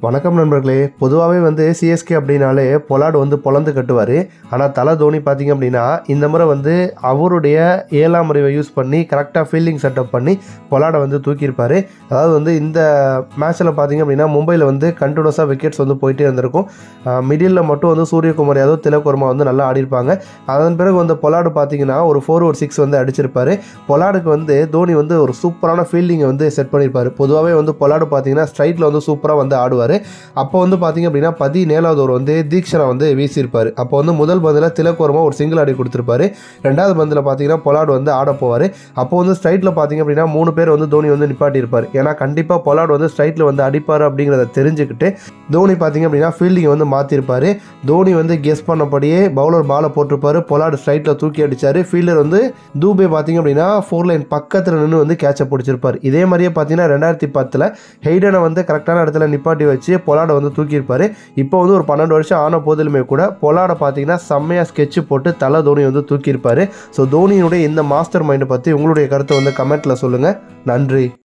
வணக்கம் நண்பர்களே பொதுவாகவே வந்து சிஎஸ்கே அப்படின்னாலே பொலாடு வந்து பொலந்து கட்டுவார் ஆனால் தலை தோனி பார்த்தீங்க அப்படின்னா இந்த முறை வந்து அவருடைய ஏழாம் முறைவை யூஸ் பண்ணி கரெக்டாக ஃபீல்டிங் செட்டப் பண்ணி பொலாடை வந்து தூக்கியிருப்பார் அதாவது வந்து இந்த மேட்ச்சில் பார்த்தீங்க அப்படின்னா மும்பையில் வந்து கண்டினியூஸாக விக்கெட்ஸ் வந்து போயிட்டே இருந்திருக்கும் மிடில் மட்டும் வந்து சூரியகுமார் யாதவ் திலக் வர்மா வந்து நல்லா ஆடிருப்பாங்க அதன் பிறகு வந்து பொலாடு பார்த்தீங்கன்னா ஒரு ஃபோர் ஒரு சிக்ஸ் வந்து அடிச்சிருப்பாரு பொலாடுக்கு வந்து தோனி வந்து ஒரு சூப்பரான ஃபீல்டிங்கை வந்து செட் பண்ணியிருப்பார் பொதுவாகவே வந்து பொலாடு பார்த்தீங்கன்னா ஸ்ட்ரைட்டில் வந்து சூப்பராக வந்து ஆடுவார் அப்போ வந்து பார்த்தீங்க அப்படின்னா பதினேழாவது ஓவர் வந்து தீக்ஷனா வந்து வீசியிருப்பார் அப்போ வந்து முதல் பந்தில் திலக் வர்மா ஒரு சிங்கிள் அடி கொடுத்துருப்பாரு ரெண்டாவது பந்தில் பார்த்தீங்கன்னா பொலாடு வந்து ஆட போவார் அப்போ வந்து ஸ்ட்ரைட்டில் பார்த்தீங்க அப்படின்னா மூணு பேர் வந்து தோனி வந்து நிப்பாட்டியிருப்பார் ஏன்னா கண்டிப்பாக பொலாடு வந்து ஸ்ட்ரைட்டில் வந்து அடிப்பார் அப்படிங்கிறத தெரிஞ்சுக்கிட்டு தோனி பார்த்தீங்க அப்படின்னா ஃபீல்டிங்கை வந்து மாற்றிருப்பார் தோனி வந்து கெஸ் பண்ணபடியே பவுலர் பாலை போட்டிருப்பாரு பொலாடு ஸ்ட்ரைட்டில் தூக்கி அடிச்சார் ஃபீல்டர் வந்து தூபே பார்த்தீங்க அப்படின்னா ஃபோர் லைன் பக்கத்தில் நின்று வந்து கேட்சை பிடிச்சிருப்பார் இதே மாதிரியே பார்த்தீங்கன்னா ரெண்டாயிரத்தி பத்தில் ஹெய்டனை வந்து கரெக்டான இடத்துல நிப்பாட்டி வச்சு பொலாடை வந்து தூக்கியிருப்பாரு இப்போ வந்து ஒரு பன்னெண்டு வருஷம் ஆன போதிலுமே கூட பொலாடை பார்த்தீங்கன்னா செம்மையாக ஸ்கெட்ச் போட்டு தலை தோனி வந்து தூக்கியிருப்பாரு ஸோ தோனியினுடைய இந்த மாஸ்டர் மைண்டை பற்றி உங்களுடைய கருத்தை வந்து கமெண்ட்டில் சொல்லுங்கள் நன்றி